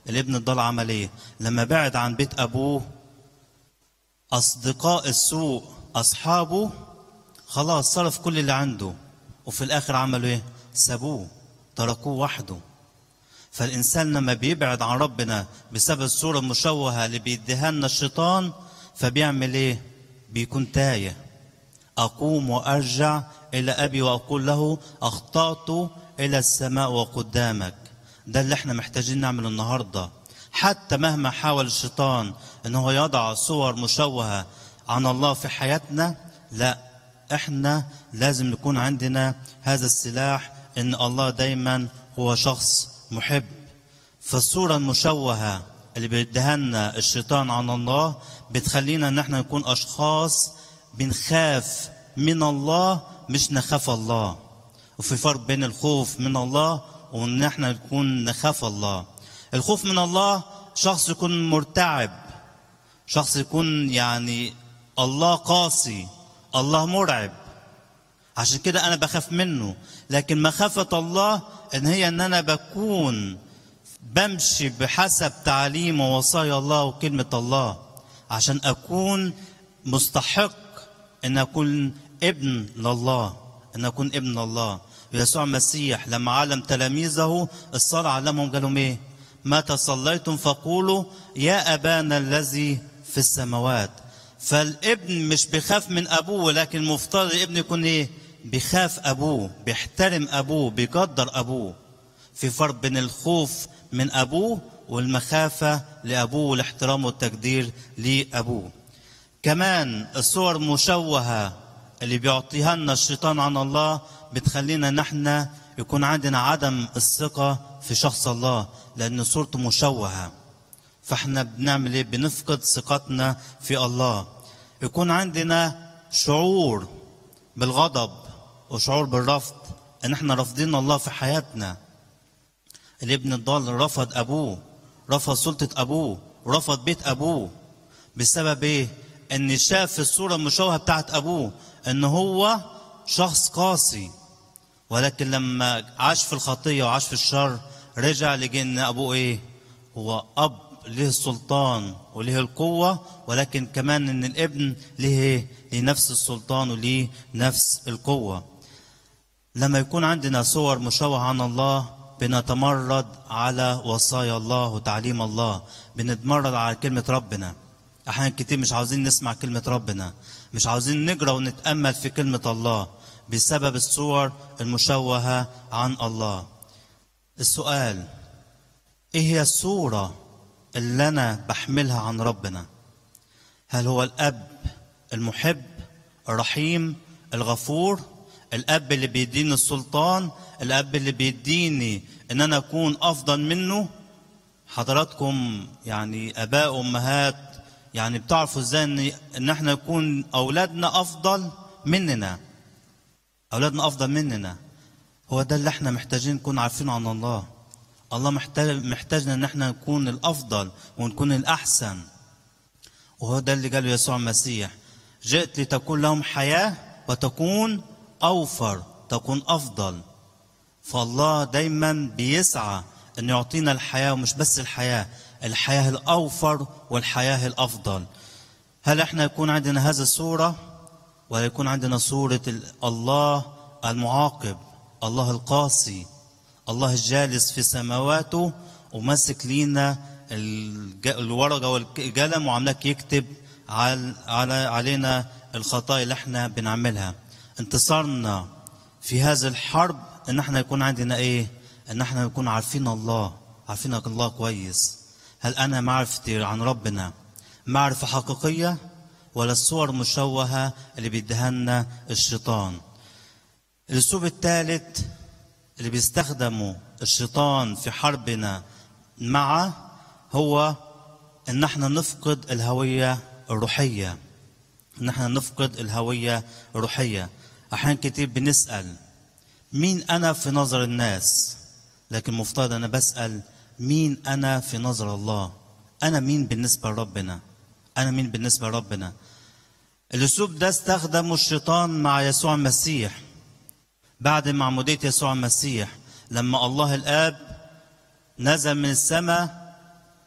الابن الضال عمل ايه لما بعد عن بيت ابوه اصدقاء السوء اصحابه خلاص صرف كل اللي عنده وفي الاخر عملوا ايه سابوه تركوه وحده فالإنسان لما بيبعد عن ربنا بسبب الصورة المشوهة اللي بيديها لنا الشيطان فبيعمل إيه؟ بيكون تايه أقوم وأرجع إلى أبي وأقول له أخطأت إلى السماء وقدامك ده اللي احنا محتاجين نعمله النهاردة حتى مهما حاول الشيطان ان هو يضع صور مشوهة عن الله في حياتنا لا احنا لازم نكون عندنا هذا السلاح ان الله دايما هو شخص محب فالصورة المشوهة اللي بيديها لنا الشيطان عن الله بتخلينا ان احنا نكون اشخاص بنخاف من الله مش نخاف الله وفي فرق بين الخوف من الله وان احنا نكون نخاف الله الخوف من الله شخص يكون مرتعب شخص يكون يعني الله قاسي الله مرعب عشان كده انا بخاف منه لكن مخافة الله ان هي ان انا بكون بمشي بحسب تعليم ووصايا الله وكلمة الله عشان اكون مستحق ان اكون ابن لله ان اكون ابن الله يسوع المسيح لما علم تلاميذه الصلاة علمهم قال لهم ايه متى صليتم فقولوا يا ابانا الذي في السماوات فالابن مش بيخاف من ابوه ولكن مفترض الابن يكون ايه بيخاف ابوه بيحترم ابوه بيقدر ابوه في فرق بين الخوف من ابوه والمخافه لابوه والاحترام والتقدير لابوه كمان الصور المشوهه اللي بيعطيها لنا الشيطان عن الله بتخلينا نحن يكون عندنا عدم الثقه في شخص الله لان صورته مشوهه فاحنا بنعمل ايه بنفقد ثقتنا في الله يكون عندنا شعور بالغضب وشعور بالرفض ان احنا رافضين الله في حياتنا الابن الضال رفض ابوه رفض سلطة ابوه رفض بيت ابوه بسبب ايه ان شاف الصورة المشوهة بتاعت ابوه ان هو شخص قاسي ولكن لما عاش في الخطية وعاش في الشر رجع لقى ان ابوه ايه هو اب له السلطان وله القوة ولكن كمان ان الابن له ايه ليه نفس السلطان وليه نفس القوة لما يكون عندنا صور مشوهة عن الله بنتمرد على وصايا الله وتعليم الله بنتمرد على كلمة ربنا أحيانا كتير مش عاوزين نسمع كلمة ربنا مش عاوزين نقرأ ونتأمل في كلمة الله بسبب الصور المشوهة عن الله السؤال ايه هي الصورة اللي انا بحملها عن ربنا هل هو الاب المحب الرحيم الغفور الاب اللي بيديني السلطان الاب اللي بيديني ان انا اكون افضل منه حضراتكم يعني اباء وامهات يعني بتعرفوا ازاي ان ان احنا يكون اولادنا افضل مننا اولادنا افضل مننا هو ده اللي احنا محتاجين نكون عارفينه عن الله الله محتاج محتاجنا ان احنا نكون الافضل ونكون الاحسن وهو ده اللي قاله يسوع المسيح جئت لتكون لهم حياه وتكون اوفر تكون افضل فالله دايما بيسعى ان يعطينا الحياه ومش بس الحياه الحياه الاوفر والحياه الافضل هل احنا يكون عندنا هذه الصوره ولا يكون عندنا صوره الله المعاقب الله القاسي الله الجالس في سماواته وماسك لينا الج- الورقه والقلم وعملك يكتب على على علينا الخطايا اللي احنا بنعملها انتصارنا في هذه الحرب ان احنا يكون عندنا ايه ان احنا نكون عارفين الله عارفين الله كويس هل انا معرفتي عن ربنا معرفه حقيقيه ولا الصور المشوهه اللي بيديها لنا الشيطان الاسلوب الثالث اللي بيستخدمه الشيطان في حربنا معه هو ان احنا نفقد الهويه الروحيه ان احنا نفقد الهويه الروحيه احيانا كتير بنسال مين انا في نظر الناس لكن مفترض انا بسال مين انا في نظر الله انا مين بالنسبه لربنا انا مين بالنسبه لربنا الاسلوب ده استخدمه الشيطان مع يسوع المسيح بعد معمودية يسوع المسيح لما الله الآب نزل من السماء